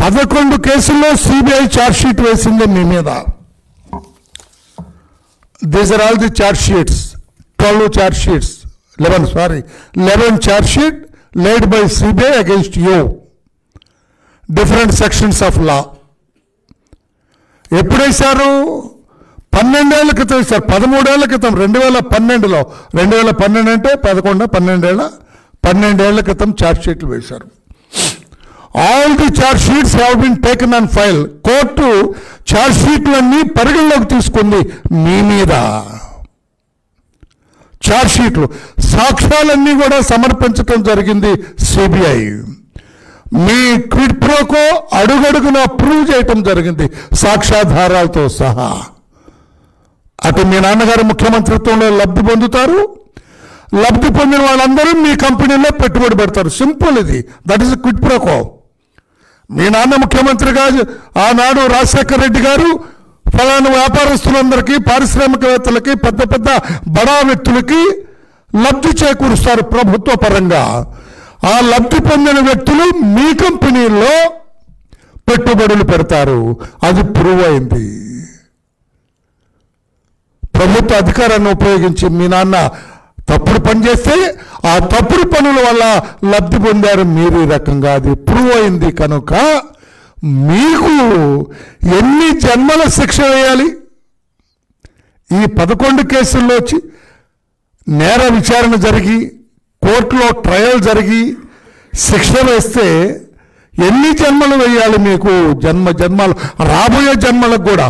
పదకొండు కేసుల్లో CBI chargesheet వేసింది మీ మీద these are all the charge sheets twelve charge sheets eleven sorry eleven charge sheet laid by CBI against you different sections of law ఎప్పుడు వేశారు పన్నెండేళ్ల క్రితం వేశారు పదమూడేళ్ల క్రితం రెండు వేల పన్నెండులో రెండు వేల పన్నెండు అంటే పదకొండు పన్నెండేళ్ల పన్నెండేళ్ల క్రితం ఛార్జ్ షీట్లు వేశారు all the charge sheets have been taken on file court charge షీట్లన్నీ పరిగణలోకి తీసుకుంది మీ మీద ఛార్జ్ షీట్లు సాక్ష్యాలన్నీ కూడా సమర్పించడం జరిగింది సిబిఐ మీ క్విడ్ ప్రోకో అడుగడుగున ప్రూవ్ చేయటం జరిగింది సాక్ష్యాధారాలతో సహా అటు మీ నాన్నగారు ముఖ్యమంత్రిత్వంలో లబ్ధి పొందుతారు లబ్ధి పొందిన వాళ్ళందరూ మీ కంపెనీలో పెట్టుబడి పెడతారు సింపుల్ ఇది దట్ ఈస్ క్విడ్ ప్రోకో మీ నాన్న ముఖ్యమంత్రిగా ఆనాడు రాజశేఖర రెడ్డి గారు ఫలానా వ్యాపారస్తులందరికీ పారిశ్రామికవేత్తలకి పెద్ద పెద్ద బడా వ్యక్తులకి లబ్ధి చేకూరుస్తారు ప్రభుత్వ పరంగా ఆ లబ్ధి పొందిన వ్యక్తులు మీ కంపెనీల్లో పెట్టుబడులు పెడతారు అది ప్రూవ్ అయింది ప్రభుత్వ అధికారాన్ని ఉపయోగించి మీ నాన్న తప్పుడు పని చేస్తే ఆ తప్పుడు పనుల వల్ల లబ్ధి పొందారు మీరు ఈ రకంగా అది ప్రూవ్ అయింది కనుక మీకు ఎన్ని జన్మల శిక్ష వేయాలి ఈ పదకొండు కేసుల్లో వచ్చి నేర విచారణ జరిగి కోర్టులో ట్రయల్ జరిగి శిక్ష వేస్తే ఎన్ని జన్మలు వేయాలి మీకు జన్మ జన్మలు రాబోయే జన్మలకు కూడా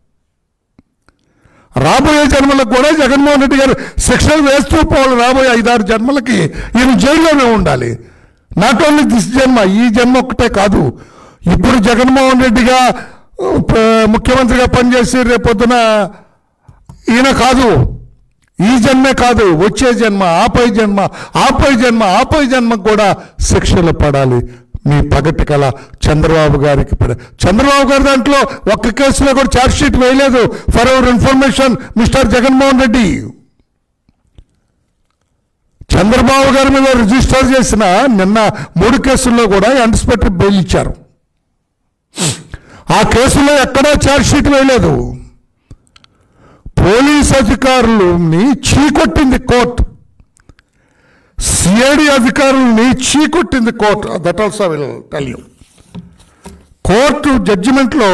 రాబోయే జన్మలకు కూడా జగన్మోహన్ రెడ్డి గారు శిక్షలు వేస్తూ పోవాలి రాబోయే ఐదారు జన్మలకి ఈయన జైల్లోనే ఉండాలి నాట్ ఓన్లీ దిస్ జన్మ ఈ జన్మ ఒక్కటే కాదు ఇప్పుడు జగన్మోహన్ రెడ్డిగా ఆ, ప- ముఖ్యమంత్రిగా పనిచేసి రేపొద్దున ఈయన కాదు ఈ జన్మే కాదు వచ్చే జన్మ ఆపై జన్మ ఆపై జన్మ ఆపై జన్మకు కూడా శిక్షలు పడాలి మీ పగటి కళ చంద్రబాబు గారికి పడ చంద్రబాబు గారి దాంట్లో ఒక్క కేసులో కూడా ఛార్జ్ షీట్ వేయలేదు for our information mister Jaganmohan Reddy Chandrababu గారి మీద రిజిస్టర్ చేసిన నిన్న మూడు కేసుల్లో కూడా అన్స్పెక్టర్ బెయిల్ ఇచ్చారు ఆ కేసులో ఎక్కడా ఛార్జ్ షీట్ వేయలేదు పోలీస్ అధికారులని చీకొట్టింది కోర్టు సిఐడి అధికారులని చీకొట్టింది court that also will tell you court జడ్జిమెంట్లో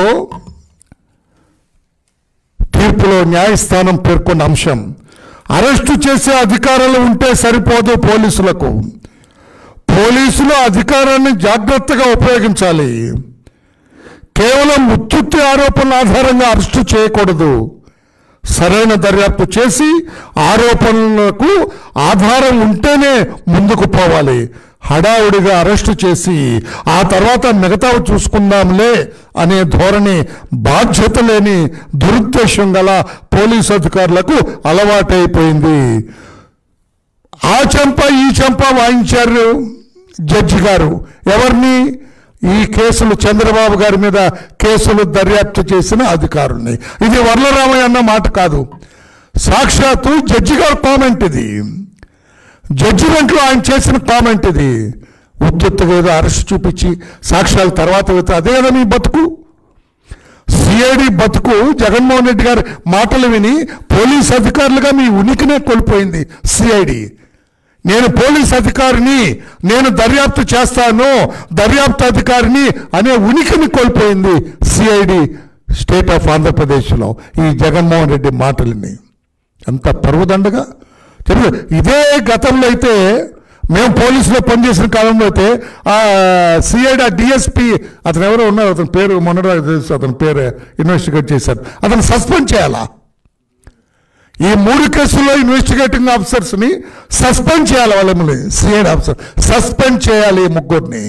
తీర్పులో న్యాయస్థానం పేర్కొన్న అంశం అరెస్టు చేసే అధికారాలు ఉంటే సరిపోదు పోలీసులకు పోలీసులు అధికారాన్ని జాగ్రత్తగా ఉపయోగించాలి కేవలం ఉత్తుత్తి ఆరోపణల ఆధారంగా అరెస్టు చేయకూడదు సరైన దర్యాప్తు చేసి ఆరోపణలకు ఆధారం ఉంటేనే ముందుకు పోవాలి హడావుడిగా అరెస్టు చేసి ఆ తర్వాత మిగతావి చూసుకుందాంలే అనే ధోరణి బాధ్యత లేని దురుద్దేశం గల పోలీసు అధికారులకు అలవాటైపోయింది ఆ చెంప ఈ చెంప వాయించారు జడ్జి గారు ఎవరిని ఈ కేసులు చంద్రబాబు గారి మీద కేసులు దర్యాప్తు చేసిన అధికారుల్ని ఇది వర్లరామయ్య అన్న మాట కాదు సాక్షాత్తు జడ్జి గారు కామెంట్ ఇది జడ్జిమెంట్లో ఆయన చేసిన కామెంట్ ఇది ఉత్తుత్తుగా ఏదో అరెస్ట్ చూపించి సాక్ష్యాల తర్వాత వెళ్తే అదే కదా మీ బతుకు సిఐడి బతుకు జగన్మోహన్ రెడ్డి గారి మాటలు విని పోలీస్ అధికారులుగా మీ ఉనికినే కోల్పోయింది సిఐడి నేను పోలీస్ అధికారిని నేను దర్యాప్తు చేస్తాను దర్యాప్తు అధికారిని అనే ఉనికిని కోల్పోయింది సిఐడి స్టేట్ ఆఫ్ ఆంధ్రప్రదేశ్లో ఈ జగన్మోహన్ రెడ్డి మాటలని ఎంత పరువుదండగా చెప్పు ఇదే గతంలో అయితే మేము పోలీసులో పనిచేసిన కాలంలో అయితే ఆ సిఐడి డిఎస్పి అతను ఎవరో ఉన్నారు అతని పేరు మొన్నటి తెలుసు అతని పేరు ఇన్వెస్టిగేట్ చేశారు అతను సస్పెండ్ చేయాలా ఈ మూడు కేసుల్లో ఇన్వెస్టిగేటింగ్ ఆఫీసర్స్ ని సస్పెండ్ చేయాలి వాళ్ళని సిఐడి ఆఫీసర్ సస్పెండ్ చేయాలి ఈ ముగ్గురిని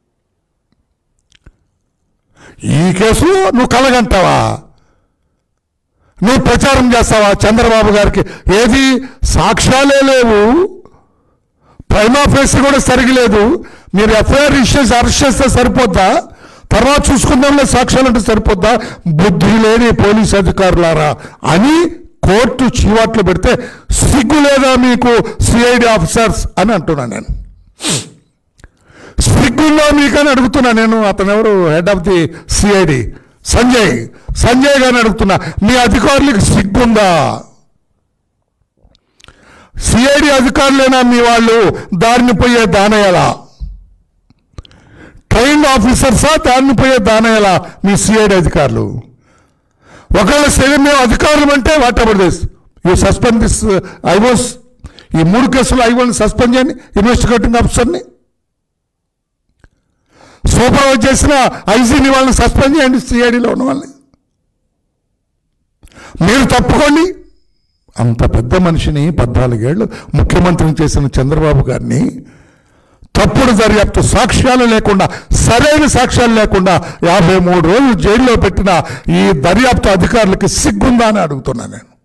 ఈ కేసు నువ్వు కలగంటావా నువ్వు ప్రచారం చేస్తావా చంద్రబాబు గారికి ఏది సాక్ష్యాలే లేవు ప్రైమా ఫేస్ కూడా సరిగలేదు మీరు ఎఫ్ఐఆర్ ఇష్యూస్ అరెస్ట్ చేస్తే సరిపోద్దా తర్వాత చూసుకుందాంలే సాక్ష్యాలు అంటే సరిపోద్దా బుద్ధి లేని పోలీస్ అధికారులారా అని కోర్టు చీవాట్లు పెడితే సిగ్గు లేదా మీకు సిఐడి ఆఫీసర్స్ అని అంటున్నాను నేను సిగ్గు సిగ్గుందా మీకని అడుగుతున్నా నేను అతను ఎవరు head of the CID Sanjay Sanjay గారిని అడుగుతున్నా మీ అధికారులకు సిగ్గుందా సిఐడి అధికారులేనా మీ వాళ్ళు దారిని పోయే దానయ్యలా ట్రైన్డ్ ఆఫీసర్సా దారిని పోయే దానయ్యలా మీ సిఐడి అధికారులు ఒకవేళ సరే మేము అధికారులు అంటే whatever this you suspend this IOs ఈ మూడు కేసులు ఐవోని సస్పెండ్ చేయండి ఇన్వెస్టిగేటింగ్ ఆఫీసర్ని సూపర్వైజ్ చేసిన ఐజీని వాళ్ళని సస్పెండ్ చేయండి సిఐడిలో ఉన్న వాళ్ళని మీరు తప్పుకోండి అంత పెద్ద మనిషిని పద్నాలుగేళ్ళు ముఖ్యమంత్రిని చేసిన చంద్రబాబు గారిని తప్పుడు దర్యాప్తు సాక్ష్యాలు లేకుండా సరైన సాక్ష్యాలు లేకుండా యాభై మూడు రోజులు జైల్లో పెట్టిన ఈ దర్యాప్తు అధికారులకి సిగ్గుందా అని అడుగుతున్నా నేను